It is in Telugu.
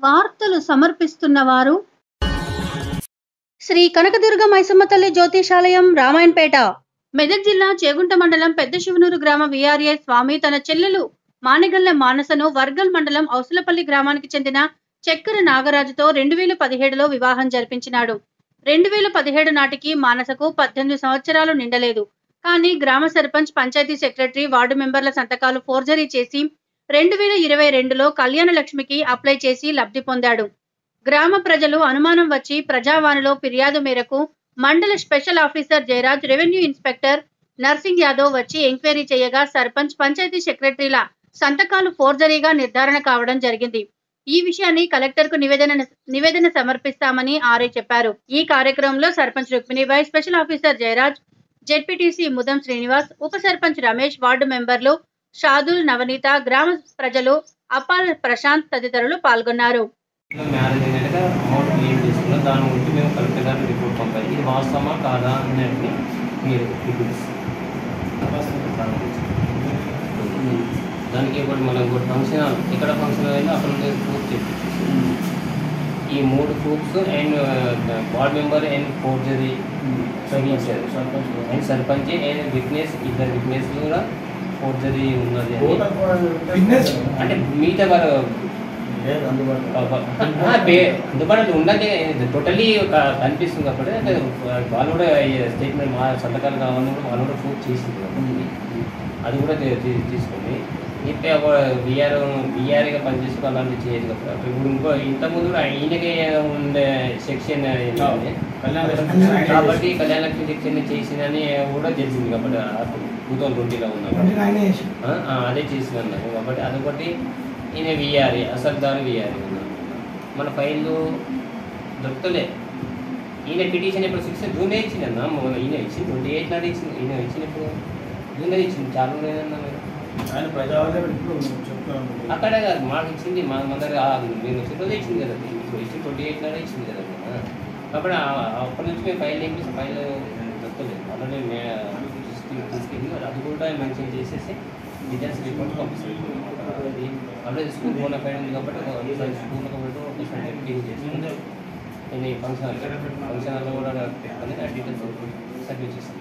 వార్తలు సమర్పిస్తున్న వారు శ్రీ కనకదుర్గ మైసమ్మ తల్లి జ్యోతిషాలయం రామాయణపేట మెదక్ జిల్లా చేగుంట మండలం పెద్ద శివనూరు గ్రామ విఆర్ఏ స్వామి తన చెల్లెలు మానగల్ల మానసను వర్గల్ మండలం ఔసులపల్లి గ్రామానికి చెందిన చక్కెర నాగరాజుతో రెండు వేల పదిహేడులో వివాహం జరిపించినాడు రెండు వేల పదిహేడు నాటికి మానసకు పద్దెనిమిది సంవత్సరాలు నిండలేదు కానీ గ్రామ సర్పంచ్ పంచాయతీ సెక్రటరీ వార్డు మెంబర్ల సంతకాలు ఫోర్జరీ చేసి రెండు వేల ఇరవై రెండులో కళ్యాణ లక్ష్మికి అప్లై చేసి లబ్ధి పొందాడు గ్రామ ప్రజలు అనుమానం వచ్చి ప్రజావాణిలో ఫిర్యాదు మేరకు మండల special officer Jayaraj revenue inspector Narsing Yadav వచ్చి ఎంక్వైరీ చేయగా సర్పంచ్ పంచాయతీ సెక్రటరీల సంతకాలు ఫోర్జరీగా నిర్ధారణ కావడం జరిగింది ఈ విషయాన్ని కలెక్టర్ కు నివేదన నివేదన సమర్పిస్తామని ఆర్ఏ చెప్పారు ఈ కార్యక్రమంలో sarpanch Rukminibai special officer Jayaraj ZPTC Mudam Srinivas ఉప సర్పంచ్ రమేష్ వార్డు మెంబర్లు షాదుల్ నవనీత గ్రామ ప్రజలు అపాల్ ప్రశాంత్ తదితరులు పాల్గొన్నారు మ్యారేజ్ అయినట్టుగా అమౌంట్ క్లెయిమ్ చేసుకున్నాం దాని గురించి మేము కలెక్టర్ గారికి రిపోర్ట్ పంపాలి ఇది వాస్తవమా కాదా అన్నట్టు మీరు రిపోర్ట్స్ దానికి ఒకటి మనం ఇంకోటి ఫంక్షన్ హాల్ ఎక్కడ ఫంక్షన్ హాల్ అయిందో అక్కడ ఉండే ప్రూఫ్ చెప్పి ఈ మూడు proofs and ward member and forgery sarpanch and sarpanch and witness ఇద్దరు విట్నెస్ కూడా ఫోర్జరీ ఉన్నది అని అంటే మిగతా వారు ఆ, పే- అందుబాటులో ఉండాలి టోటలీ ఒక కనిపిస్తుంది కాబట్టి అంటే వాళ్ళు కూడా స్టేట్మెంట్ మా సంతకాలు కావాలని కూడా వాళ్ళు కూడా ప్రూఫ్ చేసింది కాబట్టి అది కూడా తీ- తీ- తీసుకొని ఇప్పుడు బీఆర్ బీఆర్గా పనిచేసి అలాంటివి చేయదు కదా ఇప్పుడు ఇంకో ఇంతకుముందు కూడా ఈయనకే ఉండే సెక్షన్ కాబట్టి కళ్యాణ లక్ష్మి సెక్షన్ చేసిందని కూడా తెలిసింది కాబట్టి టూ థౌసండ్ ట్వంటీలో ఉన్నప్పుడు ఆ, ఆ, అదే చేసినాను కాబట్టి అదొకటి ఈయన విఆర్ఏ అసలుదారు విఆర్ఏ ఉన్నాను మన ఫైళ్ళు దొరకలే ఈయన పిటిషన్ ఇప్పుడు సిక్స్ జూన్ ఇచ్చిందన్న మొన్న ఈయన ఇచ్చింది ట్వంటీ ఎయిట్ నాడు ఇచ్చింది ఈయన ఇచ్చినప్పుడు జూన్ ఇచ్చింది చాలా లేదన్నా మీరు ఆయన ప్రజావాళ్ళే ఇప్పుడు చెప్తాను అక్కడే కాదు మాకు ఇచ్చింది మా మన దగ్గర ఆ నేను వచ్చిన రోజే ఇచ్చింది కదా ఇప్పుడు ఇచ్చింది ట్వంటీ ఎయిట్ నాడే ఇచ్చింది కదా మొన్న. కాబట్టి ఆ- అప్పటి నుంచి మేము ఫైల్ ఏం చేసి ఫైల్ దొరకలేదు అలానే తీసుకెళ్ళి తీసుకెళ్ళి అది కూడా మెన్షన్ చేసేసి డీటెయిల్స్ రిపోర్ట్ పంపిస్తాం అది అప్పుడే స్కూల్ ఫోన్ అక్కడ ఉంది కాబట్టి ఒకసారి స్కూల్ కాబట్టి ఒకసారి ఎడిటింగ్ చేసుకుంటే నేను ఈ ఫంక్షన్ హాల్ ఫంక్షన్ హాల్లో కూడా పెట్టుకొని ఆ డీటెయిల్స్ సబ్మిట్ చేస్తాను